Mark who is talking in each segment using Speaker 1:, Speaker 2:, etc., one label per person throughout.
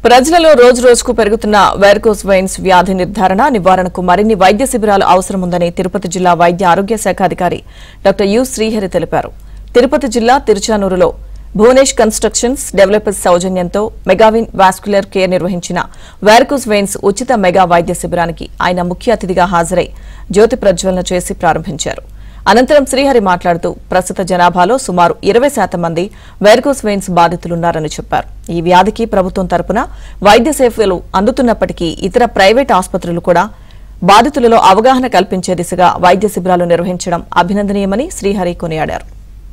Speaker 1: ప్రజలలో రోజు రోజుకు పెరుగుతున్న వెర్కోస్ వెయిన్స్ వ్యాధి నిర్ధారణ నివారణకు మరిన్ని వైద్య శిబిరాలు అవసరముందని తిరుపతి జిల్లా వైద్య ఆరోగ్య శాఖ అధికారి డాక్టర్ యు శ్రీహరి తెలిపారు తిరుపతి జిల్లా తిరుచానూరులో భువనేష్ కన్స్ట్రక్షన్స్ డెవలపర్స్ సౌజన్యంతో మెగావిన్ వాస్కులర్ కేర్ నిర్వహించిన వెర్కోస్ వెయిన్స్ ఉచిత మెగా వైద్య శిబిరానికి ఆయన ముఖ్య అతిథిగా హాజరై జ్యోతి ప్రజ్వలన చేసి ప్రారంభించారు అనంతరం శ్రీహరి మాట్లాడుతూ ప్రస్తుత జనాభాలో సుమారు ఇరవై శాతం మంది వెర్కోస్ వెయిన్స్ బాధితులున్నారని చెప్పారు ఈ వ్యాధికి ప్రభుత్వం తరపున వైద్య సేవలు అందుతున్నప్పటికీ ఇతర ప్రైవేట్ ఆసుపత్రులు కూడా బాధితులలో అవగాహన కల్పించే దిశగా వైద్య శిబిరాలు నిర్వహించడం అభినందనీయమని శ్రీహరి కొనియాడారు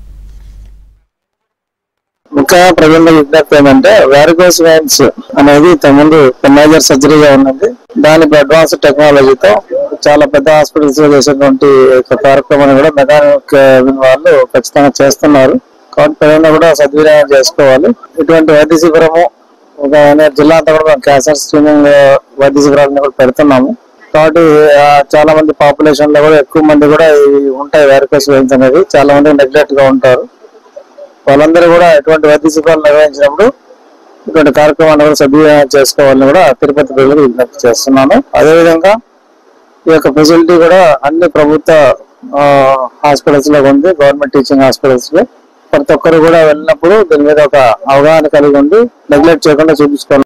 Speaker 2: ముఖ్యంగా ప్రజల్లో విజ్ఞప్తి ఏంటంటే వారికోస్ వెయిన్స్ అనేది ఇంతకుముందు మేజర్ సర్జరీగా ఉన్నది దాని అడ్వాన్స్ టెక్నాలజీతో చాలా పెద్ద హాస్పిటల్స్ లో చేసేటువంటి ఒక కార్యక్రమాన్ని కూడా మెకానిక్ వాళ్ళు ఖచ్చితంగా చేస్తున్నారు కాబట్టి ప్రజలు కూడా సద్వినియోగం చేసుకోవాలి ఇటువంటి వైద్య శిబిరము ఒక జిల్లా అంతా కూడా మనం క్యాన్సర్ స్క్రీనింగ్ వైద్య శిబిరాలను కూడా పెడుతున్నాము కాబట్టి ఆ, చాలా మంది పాపులేషన్ లో కూడా ఎక్కువ మంది కూడా ఇవి ఉంటాయి వారికోస్ వెయిన్స్ అనేది చాలా మంది నెగ్లెక్ట్ గా ఉంటారు వాళ్ళందరూ కూడా ఎటువంటి వైద్య శిబిరాలు నిర్వహించినప్పుడు ఇటువంటి కార్యక్రమాన్ని కూడా సద్వినియోగం చేసుకోవాలని కూడా తిరుపతి ప్రజలకు విజ్ఞప్తి చేస్తున్నాను అదేవిధంగా ఈ యొక్క ఫెసిలిటీ కూడా అన్ని ప్రభుత్వ హాస్పిటల్స్ లో ఉంది గవర్నమెంట్ టీచింగ్ హాస్పిటల్స్ లో ప్రతి ఒక్కరు కూడా వెళ్ళినప్పుడు దీని మీద ఒక అవగాహన కలిగి ఉండి నెగ్లెక్ట్ చేయకుండా చూపించుకోవాలి